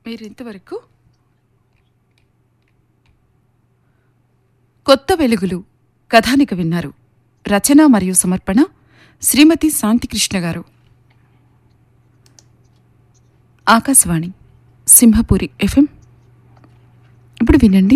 మీరు ఇంతవరకు కొత్త వెలుగులు కథానిక విన్నారు రచన మరియు సమర్పణ శ్రీమతి శాంతికృష్ణ గారు ఆకాశవాణి సింహపురి ఎఫ్ఎం ఇప్పుడు వినండి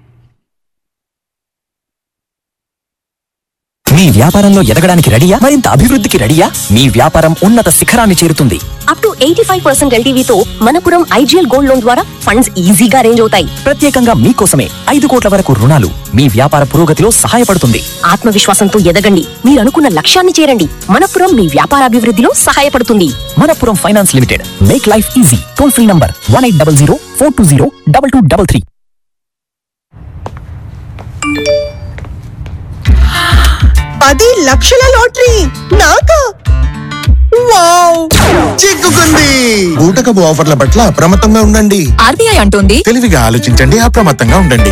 మీ వ్యాపారంలో ఎదగడానికి రెడీయా మరింత అభివృద్ధికి రెడీయా మీ వ్యాపారం ఉన్నత శిఖరాన్ని చేరుతుంది up to eighty five percent ఎల్టీవీతో మనపురం ఐజీఎల్ గోల్డ్ లోన్ ద్వారా ఫండ్స్ ఈజీగా అరేంజ్ అవుతాయి ప్రత్యేకంగా మీకోసమే ఐదు కోట్ల వరకు రుణాలు మీ వ్యాపార పురోగతిలో సహాయపడుతుంది ఆత్మవిశ్వాసంతో ఎదగండి మీరు అనుకున్న లక్ష్యాన్ని చేరండి మనపురం మీ వ్యాపార అభివృద్ధిలో సహాయపడుతుంది Manappuram finance limited make life easy toll free number one eight double zero four two zero double two double three పది లక్షల లాటరీ నాకా వావ్ చిక్కుకుంది బూటకపు ఆఫర్ల పట్ల అప్రమత్తంగా ఉండండి ఆర్బీఐ అంటోంది తెలివిగా ఆలోచించండి అప్రమత్తంగా ఉండండి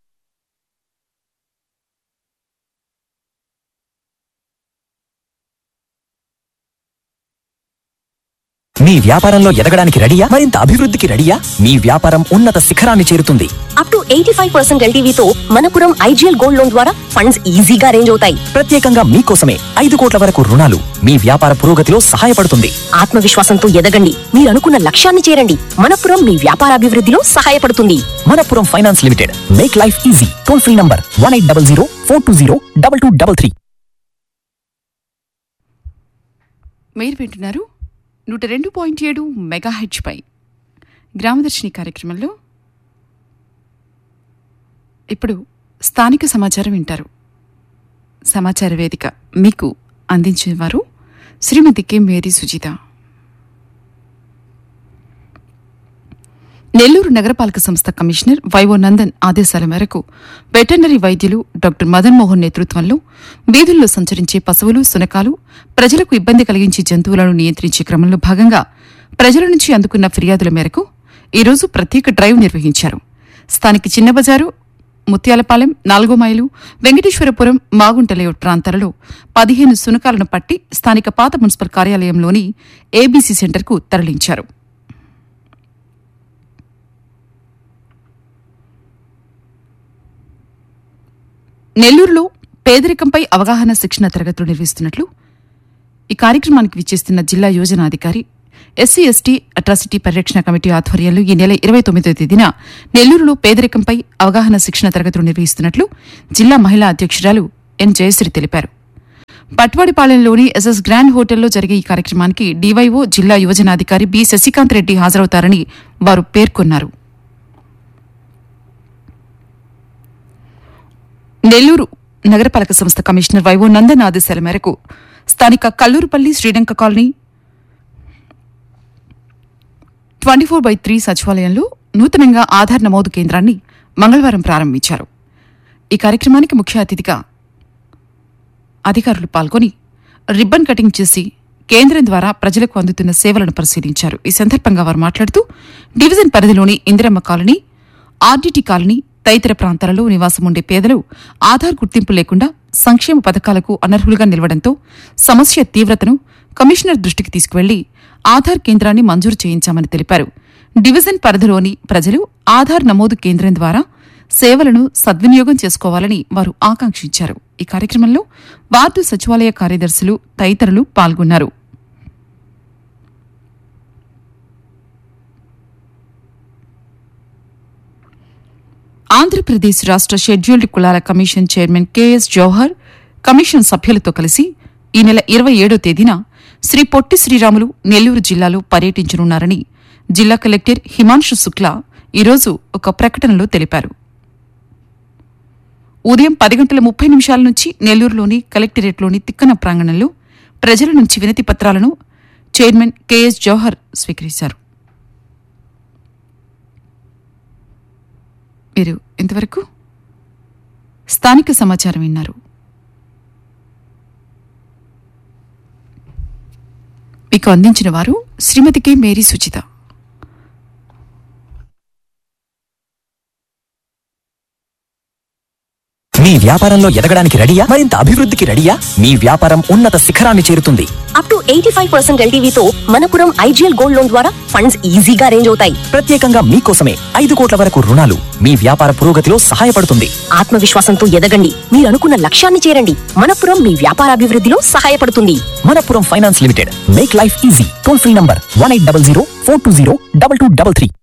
మీ వ్యాపారంలో ఎదగడానికి రెడీయా మరింత అభివృద్ధికి రెడీయా మీ వ్యాపారం ఉన్నత శిఖరాన్ని చేరుతుంది up to eighty five percent ఎల్టీవీతో మనపురం ఐజీఎల్ గోల్డ్ లోన్ ద్వారా ఫండ్స్ ఈజీగా అరేంజ్ అవుతాయి ప్రత్యేకంగా మీకోసమే ఐదు కోట్ల వరకు రుణాలు మీ వ్యాపార పురోగతిలో సహాయపడుతుంది ఆత్మవిశ్వాసంతో ఎదగండి మీరు అనుకున్న లక్ష్యాన్ని చేరండి మనపురం మీ వ్యాపార అభివృద్ధిలో సహాయపడుతుంది Manappuram finance limited make life easy toll free number one eight double zero four two zero double two double three మీరు వింటున్నారు నూట రెండు పాయింట్ ఏడు మెగా పై గ్రామదర్శిని కార్యక్రమంలో ఇప్పుడు స్థానిక సమాచారం వింటారు సమాచార వేదిక మీకు అందించేవారు శ్రీమతి కె మేరీ సుజిత నెల్లూరు నగరపాలక సంస్థ కమిషనర్ వైవో నందన్ ఆదేశాల మేరకు వెటర్నరీ వైద్యులు డాక్టర్ మదన్ మోహన్ నేతృత్వంలో వీధుల్లో సంచరించే పశువులు సునకాలు ప్రజలకు ఇబ్బంది కలిగించే జంతువులను నియంత్రించే క్రమంలో భాగంగా ప్రజల నుంచి అందుకున్న ఫిర్యాదుల మేరకు ఈరోజు ప్రత్యేక డ్రైవ్ నిర్వహించారు స్థానిక చిన్న బజారు ముత్యాలపాలెం నాలుగో మైలు వెంకటేశ్వరపురం మాగుంట లేఅవుట్ ప్రాంతాలలో పదిహేను సునకాలను పట్టి స్థానిక పాత మున్సిపల్ కార్యాలయంలోని ఏబీసీ సెంటర్కు తరలించారు నెల్లూరులో పేదరికంపై అవగాహన శిక్షణ తరగతులు నిర్వహిస్తున్నట్లు ఈ కార్యక్రమానికి విచ్చేస్తున్న జిల్లా యోజనాధికారి ఎస్సీ ఎస్టీ అట్రాసిటీ పరిరక్షణ కమిటీ ఆధ్వర్యంలో ఈ నెల ఇరవై తొమ్మిదో తేదీన నెల్లూరులో పేదరికంపై అవగాహన శిక్షణ తరగతులు నిర్వహిస్తున్నట్లు జిల్లా మహిళా అధ్యక్షురాలు ఎన్ జయశ్రీ తెలిపారు పట్వాడిపాలెంలోని ఎస్ఎస్ గ్రాండ్ హోటల్లో జరిగే ఈ కార్యక్రమానికి డీవైఓ జిల్లా యువజనాధికారి బి శశికాంత్ రెడ్డి హాజరవుతారని వారు పేర్కొన్నారు నెల్లూరు నగరపాలక సంస్థ కమిషనర్ వైవో నందన్ ఆదేశాల మేరకు స్థానిక Kallurupalli Sri Lanka colony twenty four by three సచివాలయంలో నూతనంగా ఆధార్ నమోదు కేంద్రాన్ని మంగళవారం ప్రారంభించారు ఈ కార్యక్రమానికి ముఖ్య అతిథిగా అధికారులు పాల్గొని రిబ్బన్ కటింగ్ చేసి కేంద్రం ద్వారా ప్రజలకు అందుతున్న సేవలను పరిశీలించారు ఈ సందర్భంగా వారు మాట్లాడుతూ డివిజన్ పరిధిలోని ఇందిరమ్మ కాలనీ ఆర్డీటీ కాలనీ తదితర ప్రాంతాలలో నివాసం ఉండే పేదలు ఆధార్ గుర్తింపు లేకుండా సంక్షేమ పథకాలకు అనర్హులుగా నిలవడంతో సమస్య తీవ్రతను కమిషనర్ దృష్టికి తీసుకువెళ్లి ఆధార్ కేంద్రాన్ని మంజూరు చేయించామని తెలిపారు డివిజన్ పరిధిలోని ప్రజలు ఆధార్ నమోదు కేంద్రం ద్వారా సేవలను సద్వినియోగం చేసుకోవాలని వారు ఆకాంక్షించారు ఈ కార్యక్రమంలో వార్డు సచివాలయ కార్యదర్శులు తదితరులు పాల్గొన్నారు ఆంధ్రప్రదేశ్ రాష్ట్ర షెడ్యూల్డ్ కులాల commission chairman KS Jawahar commission సభ్యులతో కలిసి ఈ నెల ఇరవై ఏడో తేదీన శ్రీ పొట్టి శ్రీరాములు నెల్లూరు జిల్లాలో పర్యటించనున్నారని జిల్లా కలెక్టర్ హిమాంశు శుక్లా ఈరోజు ఒక ప్రకటనలో తెలిపారు ఉదయం పది గంటల ముప్పై నిమిషాల నుంచి నెల్లూరులోని కలెక్టరేట్లోని తిక్కన ప్రాంగణంలో ప్రజల నుంచి వినతి పత్రాలను చైర్మన్ కెఎస్ జవహర్ స్వీకరించారు మీరు ఇంతవరకు స్థానిక సమాచారం విన్నారు మీకు అందించిన వారు శ్రీమతి కె మేరీ సుచిత మీ వ్యాపారంలో ఎదగడానికి రెడీయా మరింత అభివృద్ధికి రెడీయా మీ వ్యాపారం ఉన్నత శిఖరాన్ని చేరుతుంది up to eighty five percent ఎల్టీవీతో మనపురం ఐజీఎల్ గోల్డ్ లోన్ ద్వారా ఫండ్స్ ఈజీగా అరేంజ్ అవుతాయి ప్రత్యేకంగా మీకోసమే ఐదు కోట్ల వరకు రుణాలు మీ వ్యాపార పురోగతిలో సహాయపడుతుంది ఆత్మవిశ్వాసంతో ఎదగండి మీరు అనుకున్న లక్ష్యాన్ని చేరండి మనపురం మీ వ్యాపారాభివృద్ధిలో సహాయపడుతుంది Manappuram finance limited make life easy toll free number one eight double zero four two zero double two double three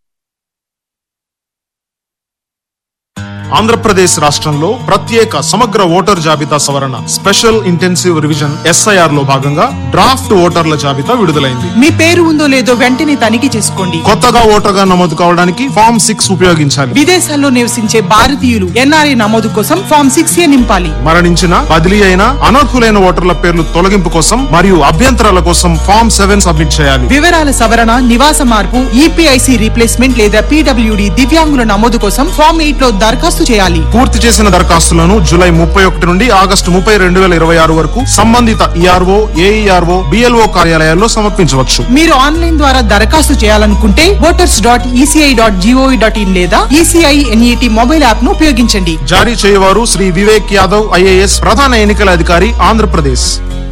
Andhra Pradesh రాష్ట్రంలో ప్రత్యేక సమగ్ర ఓటర్ జాబితా సవరణ స్పెషల్ ఇంటెన్సివ్ రివిజన్ ఎస్ఐఆర్ లో భాగంగా డ్రాఫ్ట్ ఓటర్ల జాబితా విడుదలైంది మీ పేరు ఉందో లేదో వెంటనే తనిఖీ చేసుకోండి కొత్తగా ఓటర్గా నమోదు కావడానికి ఫామ్ సిక్స్ ఉపయోగించాలి విదేశాల్లో నివసించే భారతీయులు ఎన్ఆర్ఐ నమోదు కోసం ఫామ్ సిక్స్ ఏ నింపాలి మరణించిన బదిలీ అయిన అనర్హులైన ఓటర్ల పేర్లు తొలగింపు కోసం మరియు అభ్యంతరాల కోసం ఫామ్ సెవెన్ సబ్మిట్ చేయాలి వివరాల సవరణ నివాస మార్పు ఈపీఐసి రీప్లేస్మెంట్ లేదా పీడబ్ల్యూడి దివ్యాంగుల నమోదు కోసం ఫామ్ ఎయిట్ లో దరఖాస్తు చేయాలి పూర్తి చేసిన దరఖాస్తులను జూలై ముప్పై ఒకటి నుండి ఆగస్టు ముప్పై రెండు వేల ఇరవై ఆరు వరకు సంబంధిత ఈఆర్ఓ ఏఈఆర్ఓ బిఎల్ఓ కార్యాలయాల్లో సమర్పించవచ్చు మీరు ఆన్లైన్ ద్వారా దరఖాస్తు చేయాలనుకుంటే voters dot ECI dot GOV dot in లేదా ఈసీఐ ఎన్ఈటి మొబైల్ యాప్ ను ఉపయోగించండి జారీ చేయవారు శ్రీ వివేక్ యాదవ్ ఐఏఎస్ ప్రధాన ఎన్నికల అధికారి ఆంధ్రప్రదేశ్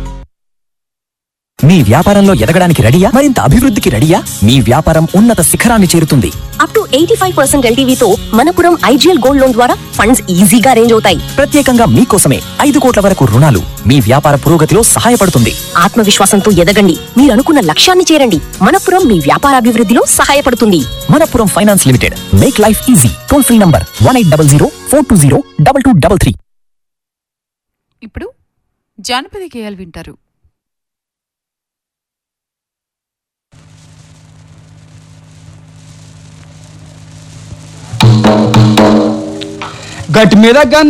మీ వ్యాపారంలో ఎదగడానికి రెడీయా మరింత అభివృద్ధికి రెడీయా మీ వ్యాపారం ఉన్నత శిఖరాన్ని చేరుతుంది up to eighty five percent ఎల్టీవీతో మనపురం ఐజీఎల్ గోల్డ్ లోన్ ద్వారా ఫండ్స్ ఈజీగా అరేంజ్ అవుతాయి ప్రత్యేకంగా మీకోసమే ఐదు కోట్ల వరకు రుణాలు మీ వ్యాపార పురోగతిలో సహాయపడుతుంది ఆత్మవిశ్వాసంతో ఎదగండి మీరు అనుకున్న లక్ష్యాన్ని చేరండి మనపురం మీ వ్యాపారాభివృద్ధిలో సహాయపడుతుంది Manappuram finance limited make life easy toll free number one eight double zero four two zero double two double three ఇప్పుడు జానపద గేయాలు వింటారు గట్టి మీద గన్